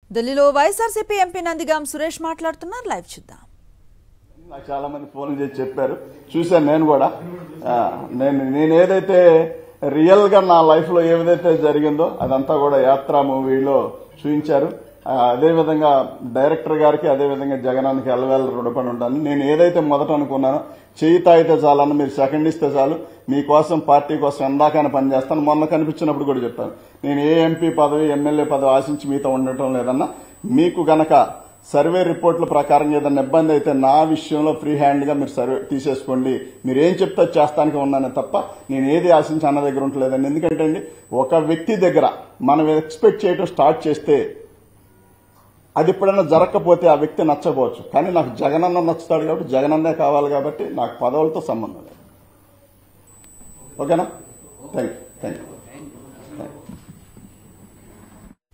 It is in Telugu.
ఢిల్లీలో వైఎస్ఆర్సీపీ ఎంపీ నందిగాం సురేష్ మాట్లాడుతున్నారు లైవ్ చూద్దాం నాకు చాలా మంది ఫోన్ చేసి చెప్పారు చూశాను నేను కూడా ఆ, నేను నేను ఏదైతే రియల్ గా నా లైఫ్ లో ఏదైతే జరిగిందో అదంతా కూడా యాత్ర మూవీలో చూపించారు ఆ, అదే విధంగా డైరెక్టర్ గారికి అదే విధంగా జగనానికి ఎల్లవేళ రుణపడి ఉంటాను నేను ఏదైతే మొదట అనుకున్నానో చేయి తాగితే చాలన్న మీరు సెకండ్ ఇస్తే చాలు మీకోసం పార్టీ కోసం ఎందాకైనా పనిచేస్తాను మొన్న కనిపించినప్పుడు కూడా చెప్పాను నేను ఏ ఎంపీ పదవి ఎమ్మెల్యే పదవి ఆశించి మీతో ఉండటం లేదన్నా మీకు గనక సర్వే రిపోర్ట్ల ప్రకారం ఏదైనా ఇబ్బంది అయితే నా విషయంలో ఫ్రీ హ్యాండ్ గా మీరు సర్వే తీసేసుకోండి మీరు ఏం చెప్తే అది చేస్తానికి ఉన్నానే తప్ప నేను ఏది ఆశించి అన్న దగ్గర ఉండలేదండి ఎందుకంటే అండి ఒక వ్యక్తి దగ్గర మనం ఎక్స్పెక్ట్ చేయడం స్టార్ట్ చేస్తే అది ఎప్పుడైనా జరగకపోతే ఆ వ్యక్తి నచ్చకపోవచ్చు కానీ నాకు జగనన్న నచ్చుతాడు కాబట్టి జగనన్నే కావాలి కాబట్టి నాకు పదవులతో సంబంధం లేదు ఓకేనా థ్యాంక్ యూ థ్యాంక్ యూ